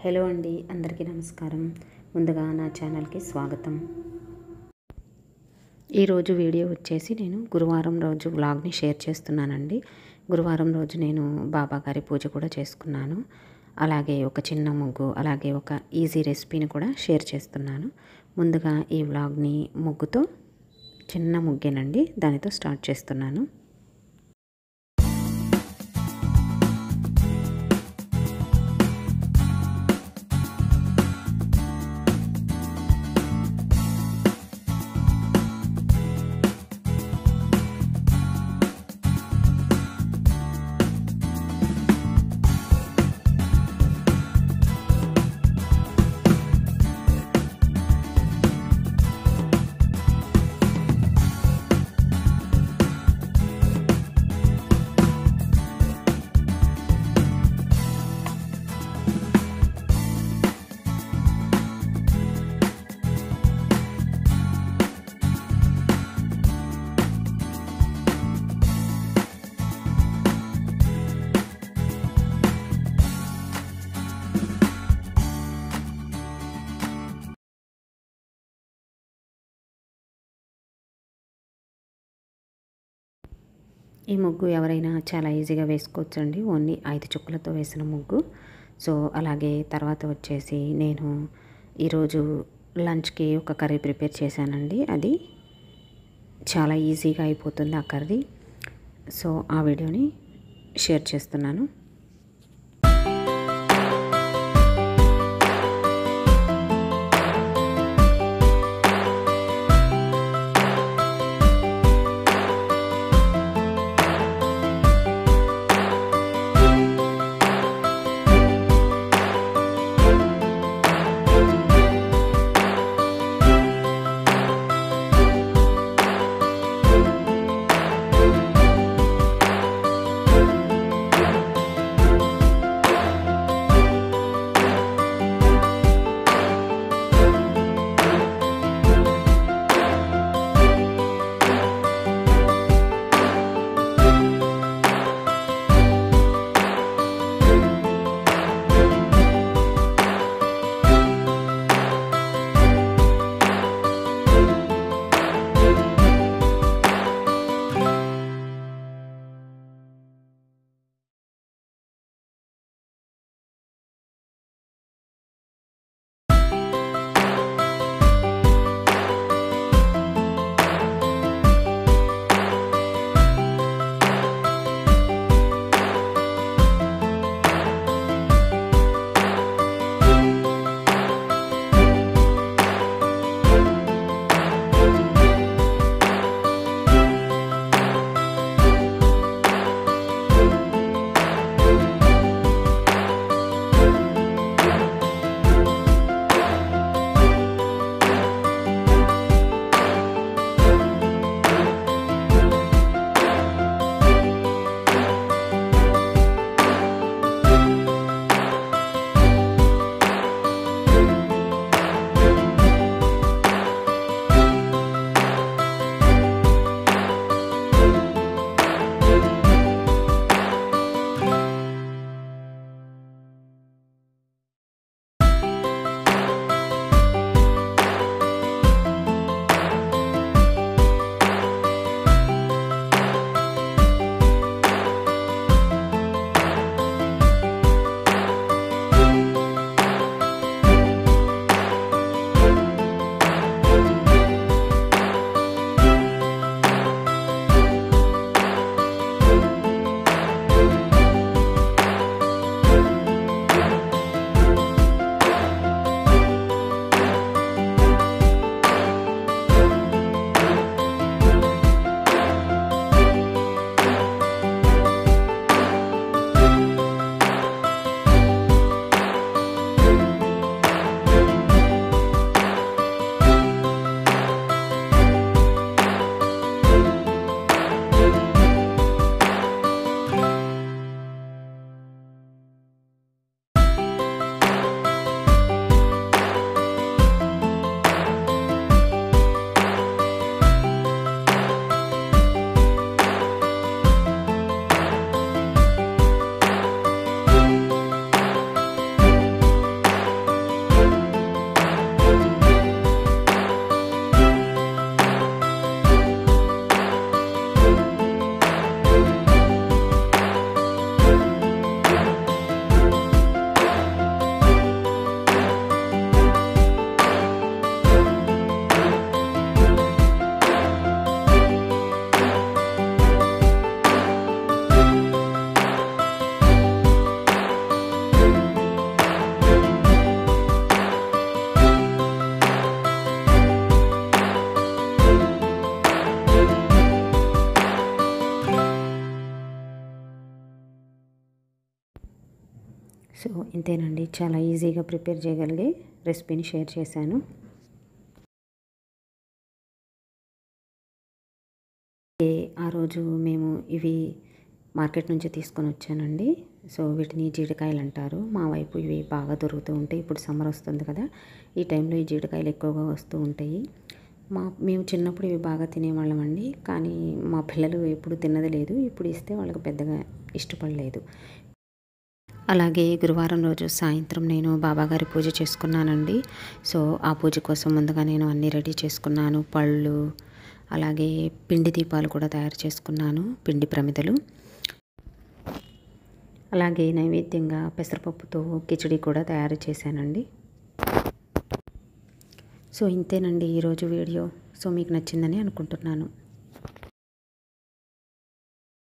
hello అండి అందరికీ నమస్కారం ముందుగా నా ఛానల్కి స్వాగతం ఈరోజు వీడియో వచ్చేసి నేను గురువారం రోజు వ్లాగ్ని షేర్ చేస్తున్నానండి గురువారం రోజు నేను బాబా గారి పూజ కూడా చేసుకున్నాను అలాగే ఒక చిన్న ముగ్గు అలాగే ఒక ఈజీ రెసిపీని కూడా షేర్ చేస్తున్నాను ముందుగా ఈ వ్లాగ్ని ముగ్గుతో చిన్న ముగ్గేనండి దానితో స్టార్ట్ చేస్తున్నాను ఈ ముగ్గు ఎవరైనా చాలా ఈజీగా వేసుకోవచ్చు అండి ఓన్లీ ఐదు చుక్కలతో వేసిన ముగ్గు సో అలాగే తర్వాత వచ్చేసి నేను ఈరోజు లంచ్కి ఒక కర్రీ ప్రిపేర్ చేశానండి అది చాలా ఈజీగా అయిపోతుంది ఆ కర్రీ సో ఆ వీడియోని షేర్ చేస్తున్నాను సో ఇంతేనండి చాలా ఈజీగా ప్రిపేర్ చేయగలిగే రెసిపీని షేర్ చేశాను ఆ రోజు మేము ఇవి మార్కెట్ నుంచి తీసుకొని వచ్చానండి సో వీటిని జీడికాయలు అంటారు మా వైపు ఇవి బాగా దొరుకుతూ ఉంటాయి ఇప్పుడు సమ్మర్ వస్తుంది కదా ఈ టైంలో ఈ జీడికాయలు ఎక్కువగా వస్తూ ఉంటాయి మా మేము చిన్నప్పుడు ఇవి బాగా తినేవాళ్ళం అండి కానీ మా పిల్లలు ఎప్పుడు తిన్నది లేదు ఇప్పుడు ఇస్తే వాళ్ళకి పెద్దగా ఇష్టపడలేదు అలాగే గురువారం రోజు సాయంత్రం నేను బాబాగారి పూజ చేసుకున్నానండి సో ఆ పూజ కోసం ముందుగా నేను అన్నీ రెడీ చేసుకున్నాను పళ్ళు అలాగే పిండి దీపాలు కూడా తయారు చేసుకున్నాను పిండి ప్రమిదలు అలాగే నైవేద్యంగా పెసరపప్పుతో కిచడి కూడా తయారు చేశానండి సో ఇంతేనండి ఈరోజు వీడియో సో మీకు నచ్చిందని అనుకుంటున్నాను